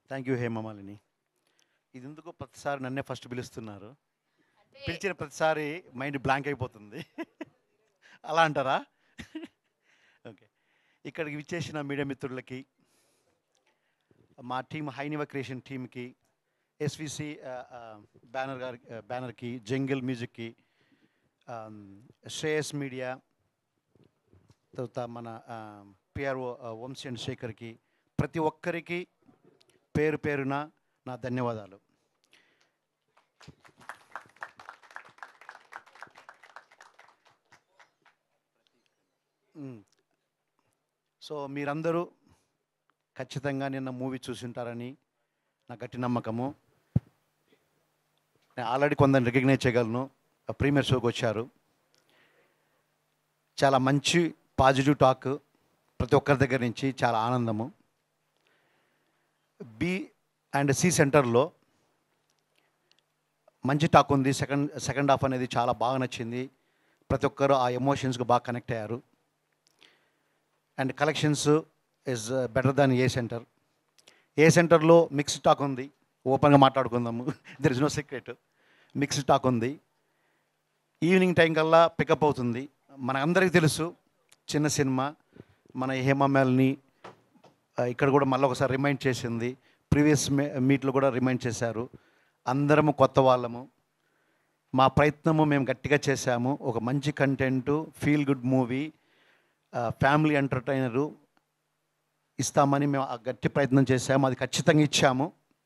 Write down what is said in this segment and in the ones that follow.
Thank you Hema Malini ఇది ఎందుకు ప్రతిసారి నన్నే ఫస్ట్ పిలుస్తున్నారు పిలిచిన ప్రతిసారి మైండ్ బ్లాంక్ అయిపోతుంది అలా అంటారా ఓకే ఇక్కడికి విచ్చేసిన మీడియా మిత్రులకి మా టీం హైనివ క్రియేషన్ టీమ్కి ఎస్విసి బ్యానర్ గారి బ్యానర్కి జంగిల్ మ్యూజిక్కి శ్రేయస్ మీడియా తర్వాత మన పిఆర్ఓ వంశీ అండ్ శేఖర్కి ప్రతి ఒక్కరికి పేరు పేరున నా ధన్యవాదాలు మ్. సో మీరందరూ ఖచ్చితంగా నిన్న మూవీ చూసింటారని నా గట్టి నమ్మకము నేను ఆల్రెడీ కొందరిని రికగ్నైజ్ చేయగలను ప్రీమియర్ షోకి వచ్చారు చాలా మంచి పాజిటివ్ టాక్ ప్రతి ఒక్కరి దగ్గర నుంచి చాలా ఆనందము బి అండ్ సి సెంటర్లో మంచి టాక్ ఉంది సెకండ్ సెకండ్ హాఫ్ అనేది చాలా బాగా నచ్చింది ప్రతి ఒక్కరు ఆ ఎమోషన్స్కి బాగా కనెక్ట్ అయ్యారు and collections is better than A center A సెంటర్లో మిక్స్డ్ టాక్ ఉంది ఓపెన్గా మాట్లాడుకుందాము there is no secret mixed talk ఉంది ఈవినింగ్ టైం కల్లా పికప్ అవుతుంది మన అందరికీ తెలుసు చిన్న సినిమా మన హేమమేల్ని ఇక్కడ కూడా మళ్ళీ ఒకసారి రిమైండ్ చేసింది ప్రీవియస్ మీట్లో కూడా రిమైండ్ చేశారు అందరము కొత్త వాళ్ళము మా ప్రయత్నము మేము గట్టిగా చేశాము ఒక మంచి content feel good movie family entertainer ఇస్తామని మేము ఆ గట్టి ప్రయత్నం చేశాము అది ఖచ్చితంగా ఇచ్చాము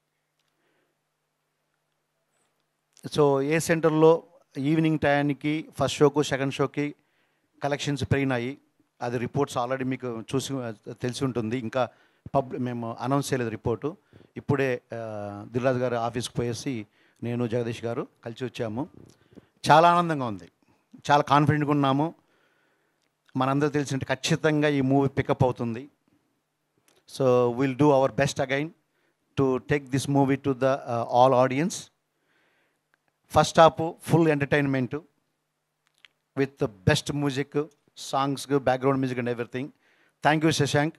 సో ఏ సెంటర్లో ఈవినింగ్ టయానికి ఫస్ట్ షోకు సెకండ్ షోకి కలెక్షన్స్ పెరిగినాయి అది రిపోర్ట్స్ ఆల్రెడీ మీకు చూసి తెలిసి ఉంటుంది ఇంకా పబ్ మేము అనౌన్స్ చేయలేదు రిపోర్టు ఇప్పుడే దిల్రాజు గారు ఆఫీస్కి పోయేసి నేను జగదీష్ గారు కలిసి వచ్చాము చాలా ఆనందంగా ఉంది చాలా కాన్ఫిడెంట్గా ఉన్నాము మనందరూ తెలిసినట్టు ఖచ్చితంగా ఈ మూవీ పికప్ అవుతుంది so will do our best again to take this movie to the all audience first half full entertainment with best music songs background music and everything thank you Shashank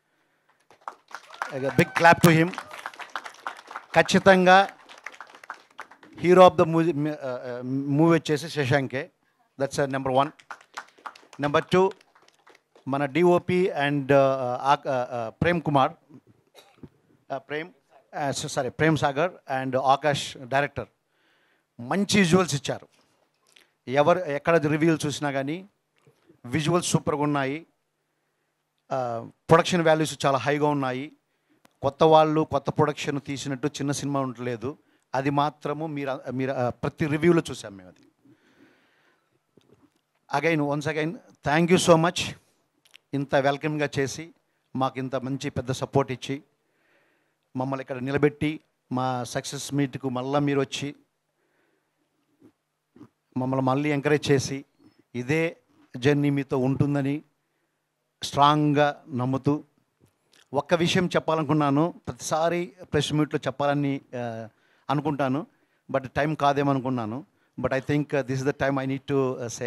big clap to him ఖచ్చితంగా hero of the movie movie వచ్చేసి శశాంకే that's number one number two మన DOP and Prem Kumar Prem sorry Prem Sagar and Akash director మంచి visuals ఇచ్చారు ఎవరు ఎక్కడ రివ్యూలు చూసినా కానీ విజువల్స్ సూపర్గా ఉన్నాయి ప్రొడక్షన్ వాల్యూస్ చాలా హైగా ఉన్నాయి కొత్త వాళ్ళు కొత్త ప్రొడక్షన్ తీసినట్టు చిన్న సినిమా ఉండలేదు అది మాత్రము మీరు మీరు ప్రతి రివ్యూలో చూసాం మేము అది again once again thank you so much ఇంత వెల్కమ్గా చేసి మాకు ఇంత మంచి పెద్ద సపోర్ట్ ఇచ్చి మమ్మల్ని ఇక్కడ నిలబెట్టి మా సక్సెస్ మీట్కు మళ్ళీ మీరు వచ్చి మమ్మల్ని మళ్ళీ ఎంకరేజ్ చేసి ఇదే జర్నీ మీతో ఉంటుందని స్ట్రాంగ్గా నమ్ముతూ ఒక్క విషయం చెప్పాలనుకున్నాను ప్రతిసారి ప్రెస్ మీట్లో చెప్పాలని అనుకుంటాను బట్ టైం కాదేమనుకున్నాను but I think this is the time I need to say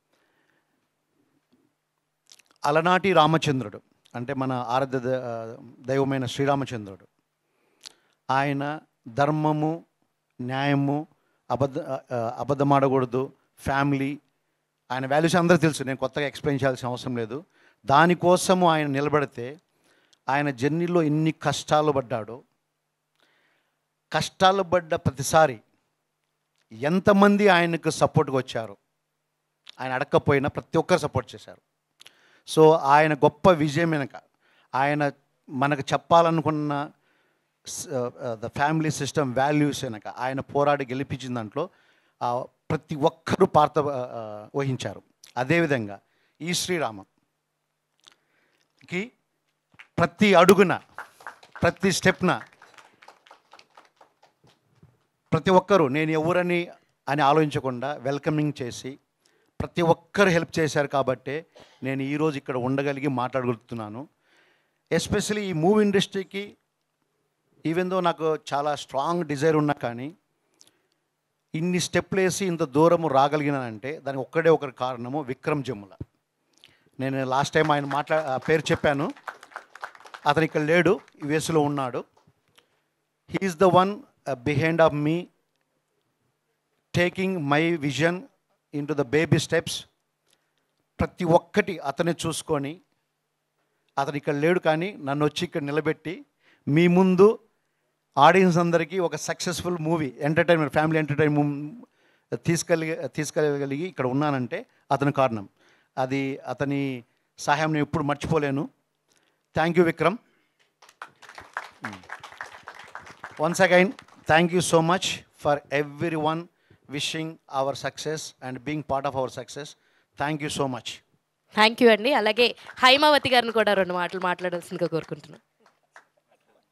అలనాటి రామచంద్రుడు అంటే మన ఆరాధ్య దైవమైన శ్రీరామచంద్రుడు ఆయన ధర్మము న్యాయము అబద్ధ అబద్ధమాడకూడదు ఫ్యామిలీ ఆయన వాల్యూస్ అందరికీ తెలుసు నేను కొత్తగా ఎక్స్ప్లెయిన్ చేయాల్సిన అవసరం లేదు దానికోసము ఆయన నిలబడితే ఆయన జర్నీలో ఎన్ని కష్టాలు పడ్డాడో కష్టాలు పడ్డ ప్రతిసారి ఎంతమంది ఆయనకు సపోర్ట్గా వచ్చారు ఆయన అడగకపోయినా ప్రతి ఒక్కరు సపోర్ట్ చేశారు సో ఆయన గొప్ప విజయం వెనక ఆయన మనకు చెప్పాలనుకున్న ద ఫ్యామిలీ సిస్టమ్ వాల్యూస్ వెనక ఆయన పోరాడి గెలిపించిన దాంట్లో ప్రతి ఒక్కరూ పాత్ర వహించారు అదేవిధంగా ఈ శ్రీరామకి ప్రతి అడుగున ప్రతి స్టెప్న ప్రతి ఒక్కరూ నేను ఎవరని అని ఆలోచించకుండా వెల్కమింగ్ చేసి ప్రతి ఒక్కరు హెల్ప్ చేశారు కాబట్టే నేను ఈరోజు ఇక్కడ ఉండగలిగి మాట్లాడగలుగుతున్నాను ఎస్పెషలీ ఈ మూవీ ఇండస్ట్రీకి ఈవెన్ దో నాకు చాలా స్ట్రాంగ్ డిజైర్ ఉన్నా కానీ ఇన్ని స్టెప్లు వేసి ఇంత దూరము రాగలిగినానంటే దానికి ఒక్కడే ఒకరి కారణము విక్రమ్ జమ్ముల నేను లాస్ట్ టైం ఆయన మాట్లా పేరు చెప్పాను అతను ఇక్కడ లేడు యుఎస్లో ఉన్నాడు he is the one behind of me taking my vision into the baby steps ప్రతి ఒక్కటి అతనే చూసుకొని అతను ఇక్కడ లేడు కానీ నన్ను వచ్చి ఇక్కడ నిలబెట్టి మీ ముందు ఆడియన్స్ అందరికీ ఒక successful movie entertainment family entertainment తీసుకెళ్ళి తీసుకెళ్ళగలిగి ఇక్కడ ఉన్నానంటే అతని కారణం అది అతని సహాయం నేను ఎప్పుడు మర్చిపోలేను thank you Vikram once again thank you so much for everyone wishing our success and being part of our success thank you so much thank you అండి అలాగే హైమావతి గారిని కూడా రెండు మాటలు మాట్లాడాల్సిందిగా కోరుకుంటున్నాను